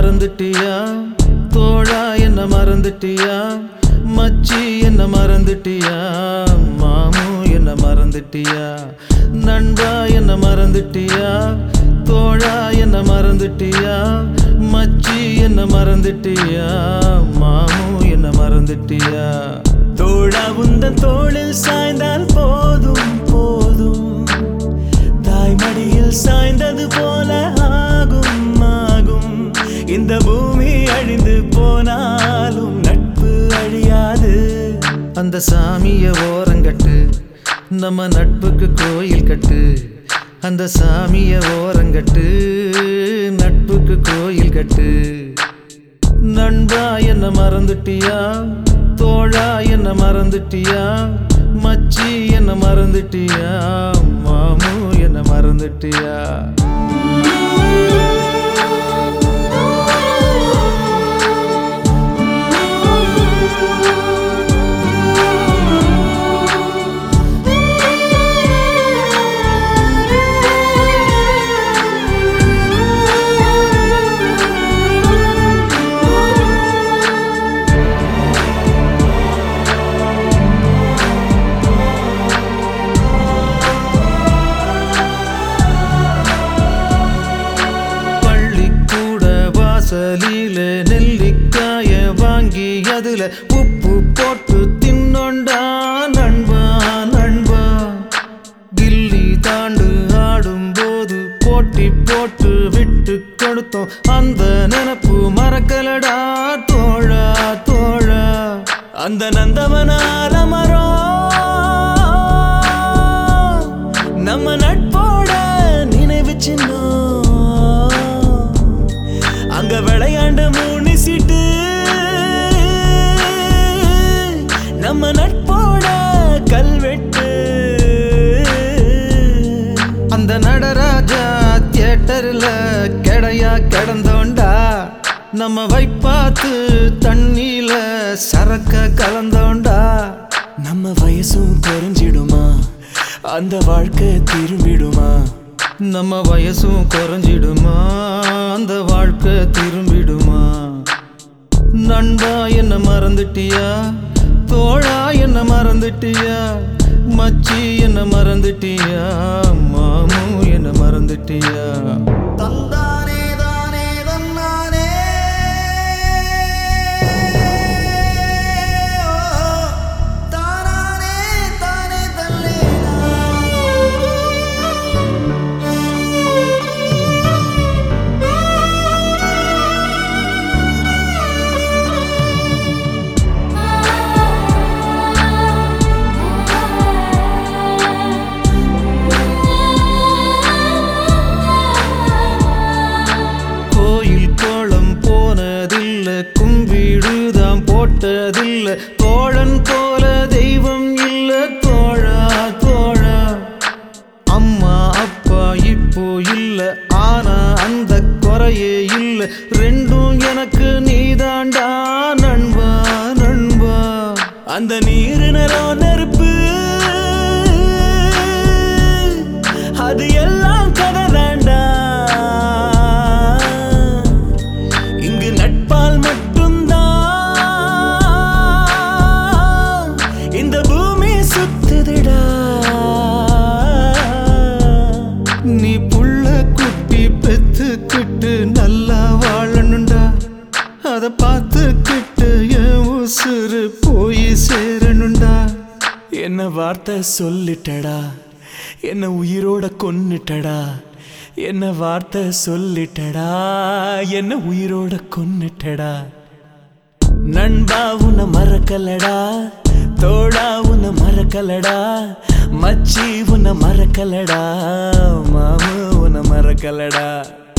மறந்துட்டியா தோழா என்ன மறந்துட்டியா மச்சி என்ன மறந்துட்டியா மாமு என்ன மறந்துட்டியா நண்பா என்ன மறந்துட்டியா தோழா என்ன மறந்துட்டியா மச்சி என்ன மறந்துட்டியா மாமு என்ன மறந்துட்டியா தோழா உந்தன் தோளில் சாய்ந்தால் போதும் போதும் தாய்மடியில் சாய்ந்தது போல ஆகும் ஆகும் இந்த பூமி அழிந்து போனாலும் நட்பு அழியாது அந்த சாமிய ஓரங்கட்டு நம்ம நட்புக்கு கோயில் கட்டு அந்த சாமிய ஓரங்கட்டு நட்புக்கு கோயில் கட்டு நண்பா என்ன மறந்துட்டியா தோழா என்ன மறந்துட்டியா மச்சி என்ன மறந்துட்டியா மாமு என்ன மறந்துட்டியா பள்ளிக்கூட வாசலில நெல்லிக்காய வாங்கி அதுல உப்பு போட்டு தின்னொண்டா நண்பா நண்பா கில்லி தாண்டு ஆடும்போது போட்டி போட்டு விட்டு கொடுத்தோம் அந்த நினப்பு மறக்கலடா தோழா தோழா அந்த நந்தவனால மரம் நம்ம நட்போட நினைவு சின்னம் அங்க விளையாண்ட மூணு சீட்டு நம்ம நட்போட கல்வெட்டு அந்த நடராஜா தியேட்டர்ல கெடையா கிடந்தோண்டா நம்ம வைப்பாத்து தண்ணியில சரக்க கலந்தோண்டா நம்ம வயசும் குறைஞ்சிடுமா அந்த வாழ்க்கை திரும்பிடுமா நம்ம வயசும் குறைஞ்சிடுமா அந்த வாழ்க்கை திரும்பிடுமா நண்பா என்ன மறந்துட்டியா தோழா என்ன மறந்துட்டியா மச்சி என்ன மறந்துட்டியா மாமு என்ன மறந்துட்டியா தந்தானே தானே தன்னானே தானானே தானே தல்லேனா கோயில் கோலம் போனதில்ல கும்பிடுதாம் போட்டதில்ல தோழன் போல தெய்வம் இல்ல தோழா தோழா அம்மா அப்பா இப்போ இல்ல ஆனா அந்த குறையே இல்ல ரெண்டும் எனக்கு நீதாண்டா நண்பா நண்பா அந்த நீரு நிறம் நெருப்பு அது எல்லாம் கதை தாண்டா இங்கு நட்பால் மட்டும்தான் இந்த பூமி சுத்துதுடா நீ புள்ள குட்டி பெத்துக்கிட்டு நல்லா வாழணுண்டா அத பார்த்துக்கிட்டு என் உசுறு போய் சேரணுண்டா என்ன வார்த்தை சொல்லிட்டடா என்ன உயிரோட கொன்னுட்டடா என்ன வார்த்தை சொல்லிட்டடா என்ன உயிரோட கொன்னுட்டடா நண்பா உன்னை மறக்கலடா தோழா உன்னை மறக்கலடா மச்சி உன்னை மறக்கலடா மாமு உன்னை மறக்கலடா